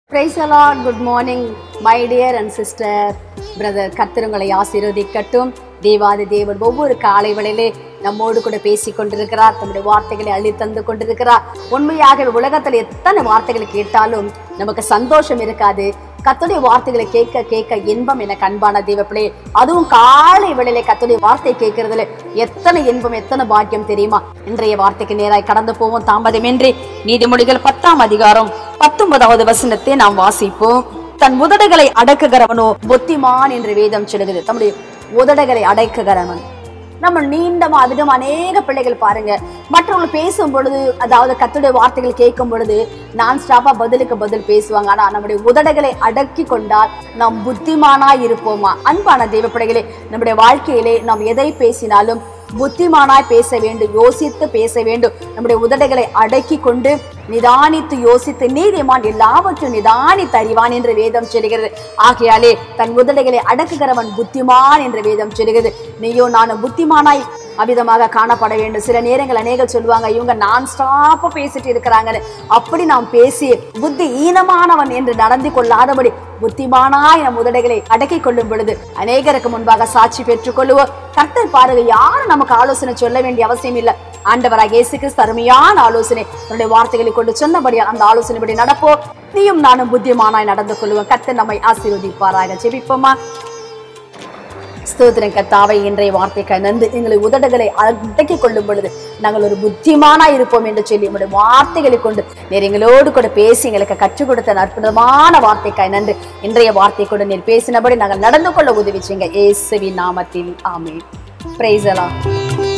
price the Lord good morning my dear and sister brother கத்திரங்களை ஆசீர்வதிக்கட்டும் தேவாதி தேவன் ஒவ்வொரு காலை வேளையிலே நம்மோடு கூட பேசி கொண்டிருக்கிறார் தம்முடைய வார்த்தைகளை அள்ளி தந்து கொண்டிருக்கிறார் உண்மையாக உலகத்தில் எத்தனை வார்த்தைகளை கேட்டாலும் நமக்கு சந்தோஷம் இருக்காது கத்துடைய வார்த்தைகளை கேட்க கேட்க இன்பம் என கண்பான தேவப்பிள்ளை அதுவும் காலை வேளையில கத்துடைய வார்த்தை கேட்கறதுல எத்தனை இன்பம் எத்தனை பாக்கியம் தெரியுமா இன்றைய வார்த்தைக்கு நேராய் கடந்து போவோம் தாமதமின்றி நீதிமொழிகள் பத்தாம் அதிகாரம் பத்தொன்பதாவது வசனத்தை நாம் வாசிப்போம் தன் உதடுகளை அடக்குகிறவனோ புத்திமான் என்று வேதம் சொல்லுகிறது தம்முடைய உதடுகளை அடக்குகிறவன் நம்ம நீண்டம் அதிகம் அநேக பிள்ளைகள் பாருங்க மற்றவங்க பேசும் பொழுது அதாவது கத்துடைய வார்த்தைகள் கேட்கும் பொழுது நான் ஸ்டாப்பா பதிலுக்கு பதில் பேசுவாங்க ஆனா நம்முடைய உதடுகளை அடக்கி கொண்டால் நாம் புத்திமானாய் இருப்போமா அன்பான தெய்வ பிள்ளைகளே நம்முடைய வாழ்க்கையிலே நாம் எதை பேசினாலும் புத்திமானாய் பேச வேண்டும் யோசித்து பேச வேண்டும் நம்முடைய உதடுகளை அடக்கி கொண்டு நிதானித்து யோசித்து நீதிமான் எல்லாவற்றையும் நிதானித்து அறிவான் என்று வேதம் சொல்கிறது ஆகையாலே தன் உதடுகளை அடக்குகிறவன் புத்திமான் என்று வேதம் சொல்கிறது நீயோ நானும் புத்திமானாய் அவிதமாக காணப்பட வேண்டும் சில நேரங்கள் அநேகர் சொல்லுவாங்க இவங்க நான் ஸ்டாப்பா பேசிட்டு இருக்கிறாங்கன்னு அப்படி நாம் பேசி புத்தி ஈனமானவன் என்று நடந்து கொள்ளாதபடி புத்திமானாய் நம் உதடுகளை அடக்கி கொள்ளும் பொழுது அநேகருக்கு முன்பாக சாட்சி பெற்றுக் கொள்ளுவோம் கர்த்தர் பாருங்க யாரும் நமக்கு ஆலோசனை சொல்ல வேண்டிய அவசியம் இல்லை ஆண்டவராக இயேசு கிறிஸ்து அருமையான ஆலோசனை தன்னுடைய வார்த்தைகளை கொண்டு சொன்னபடியால் அந்த ஆலோசனைப்படி நடப்போம் நீயும் நானும் புத்திமானாய் நடந்து கொள்வோம் கர்த்தர் நம்மை ஆசீர்வதிப்பாராக ஜெபிப்போமா ஸ்தோத்திரம் கத்தாவை இன்றைய வார்த்தைக்கு நன்றி எங்களை உதடுகளை அடக்கிக் கொள்ளும் பொழுது நாங்கள் ஒரு புத்திமானா இருப்போம் என்று சொல்லி உங்களுடைய வார்த்தைகளை கொண்டு நீர் எங்களோடு கூட பேசி எங்களுக்கு கற்றுக் கொடுத்த அற்புதமான வார்த்தைக்காய் நன்றி இன்றைய வார்த்தை கொண்டு நீர் பேசினபடி நாங்கள் நடந்து கொள்ள உதவி செய்யுங்க இயேசுவின் நாமத்தில் ஆமென் பிரைஸ் எல்லாம்